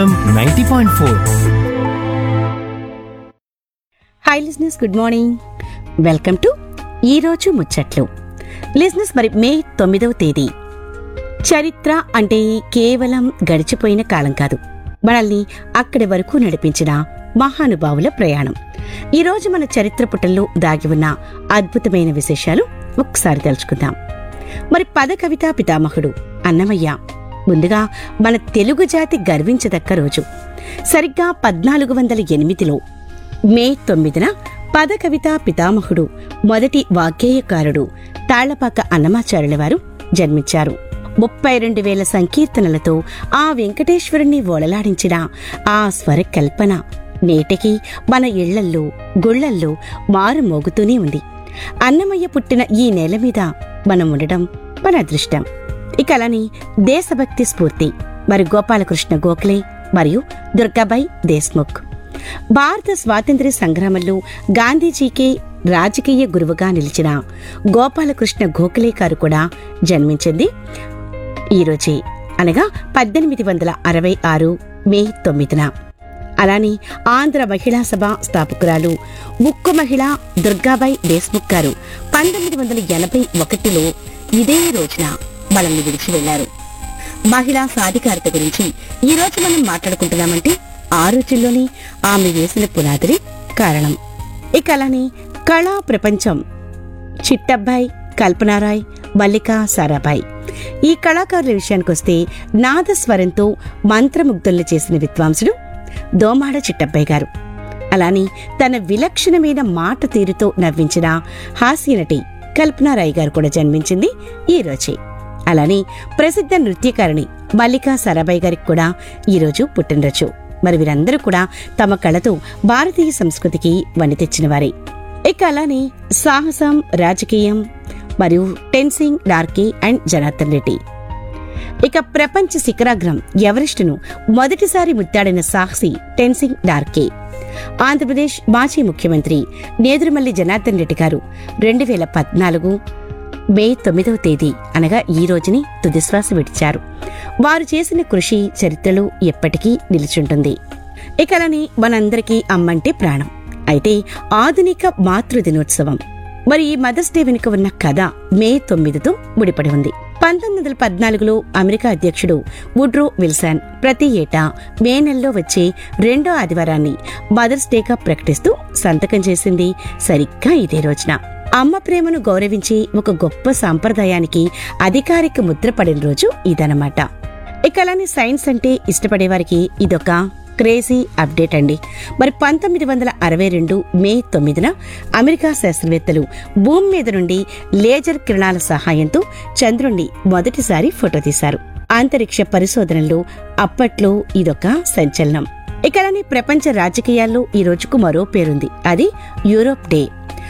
ninety point four hi లిజినెస్ good morning welcome to ఈరోజు ముచ్చట్లు లిజినెస్ మరి మే తొమ్మిదవ తేదీ చరిత్ర అంటే కేవలం గడిచిపోయిన కాలం కాదు మనల్ని అక్కడి వరకు నడిపించిన మహానుభావుల ప్రయాణం ఈరోజు మన చరిత్ర పుటల్లో దాగి ఉన్న అద్భుతమైన విశేషాలు ఒకసారి తెలుసుకుందాం మరి పద కవితా పితామహుడు అన్నమయ్య ముందుగా మన తెలుగు జాతి గర్వించదక్క రోజు సరిగ్గా పద్నాలుగు వందల ఎనిమిదిలో మే తొమ్మిదిన పద కవితా పితామహుడు మొదటి వాగ్గేయకారుడు తాళ్లపాక అన్నమాచార్యుల వారు జన్మించారు ముప్పై రెండు వేల సంకీర్తనలతో ఆ వెంకటేశ్వరుణ్ణి ఓలలాడించిన ఆ స్వర కల్పన నేటికి మన ఇళ్లల్లో గుళ్లల్లో మారు మోగుతూనే ఉంది అన్నమయ్య పుట్టిన ఈ నేల మీద మనం ఉండడం మన అదృష్టం ఇక అలానే దేశభక్తి స్ఫూర్తి మరి గోపాలకృష్ణ గోఖలే మరియు దుర్గాబాయ్ దేశ్ముఖ్ భారత స్వాతంత్ర్య సంగ్రామంలో గాంధీజీకే రాజకీయ గురువుగా నిలిచిన గోపాలకృష్ణ గోఖలే గారు కూడా జన్మించింది ఈరోజే అనగా పద్దెనిమిది వందల అరవై ఆరు మే తొమ్మిదిన అలానే ఆంధ్ర మహిళా సభ స్థాపకురాలు ముక్కు మహిళ దుర్గాబాయ్ దేశ్ముఖ్ గారు పంతొమ్మిది వందల ఎనభై ఒకటిలో ఇదే రోజున మనల్ని విడిచి వెళ్లారు మహిళా సాధికారత గురించి ఈ రోజు మనం మాట్లాడుకుంటున్నామంటే ఆ రోజుల్లోనే ఆమె వేసిన పునాదిరి కారణం ఇక అలానే కళా ప్రపంచం చిట్టబ్బాయ్ కల్పనారాయ్ మల్లిక సారాభాయ్ ఈ కళాకారుల విషయానికొస్తే నాదస్వరంతో మంత్రముగ్ధుల్ని చేసిన విద్వాంసుడు దోమాడ చిట్టబ్బాయ్ గారు అలానే తన విలక్షణమైన మాట తీరుతో నవ్వించిన హాస్యనటి కల్పనారాయ్ గారు కూడా జన్మించింది ఈ రోజే అలానే ప్రసిద్ధ నృత్యకారిణి మల్లికా సారాభాయ్ గారికి కూడా ఈరోజు పుట్టినరోజు మరి వీరందరూ కూడా తమ కళతో భారతీయ సంస్కృతికి వని తెచ్చిన వారే ఇక అలానే సాహసం రాజకీయం మరియు టెన్సింగ్ డార్కీ అండ్ జనార్దన్ రెడ్డి ఇక ప్రపంచ శిఖరాగ్రం ఎవరెస్టును మొదటిసారి ముత్తాడిన సాహసి టెన్సింగ్ డార్కే ఆంధ్రప్రదేశ్ మాజీ ముఖ్యమంత్రి నేదురుమల్లి జనార్దన్ రెడ్డి గారు రెండు వేల పద్నాలుగు మే తొమ్మిదవ తేదీ అనగా ఈ రోజుని తుదిశ్వాస విడిచారు వారు చేసిన కృషి చరిత్రలో ఎప్పటికీ నిలిచుంటుంది ఇక అలానే మనందరికీ అమ్మంటే ప్రాణం అయితే ఆధునిక మాతృ దినోత్సవం మరి ఈ మదర్స్ డే వెనుక ఉన్న కథ మే తొమ్మిదితో ముడిపడి ఉంది పంతొమ్మిది వందల పద్నాలుగులో అమెరికా అధ్యక్షుడు వుడ్రో విల్సన్ ప్రతి ఏటా మే నెలలో వచ్చే రెండో ఆదివారాన్ని మదర్స్ డేగా ప్రకటిస్తూ సంతకం చేసింది సరిగ్గా ఇదే రోజున అమ్మ ప్రేమను గౌరవించే ఒక గొప్ప సాంప్రదాయానికి అధికారిక ముద్ర పడిన రోజు ఇదనమాట ఇక అలానే సైన్స్ అంటే ఇష్టపడేవారికి ఇదొక క్రేజీ అప్డేట్ అండి మరి పంతొమ్మిది వందల అరవై రెండు మే తొమ్మిదిన అమెరికా శాస్త్రవేత్తలు భూమి మీద నుండి లేజర్ కిరణాల సహాయంతో చంద్రుణ్ణి మొదటిసారి ఫోటో తీశారు అంతరిక్ష పరిశోధనలో అప్పట్లో ఇదొక సంచలనం ఇక అలానే ప్రపంచ రాజకీయాల్లో ఈ రోజుకు మరో పేరుంది అది యూరోప్ డే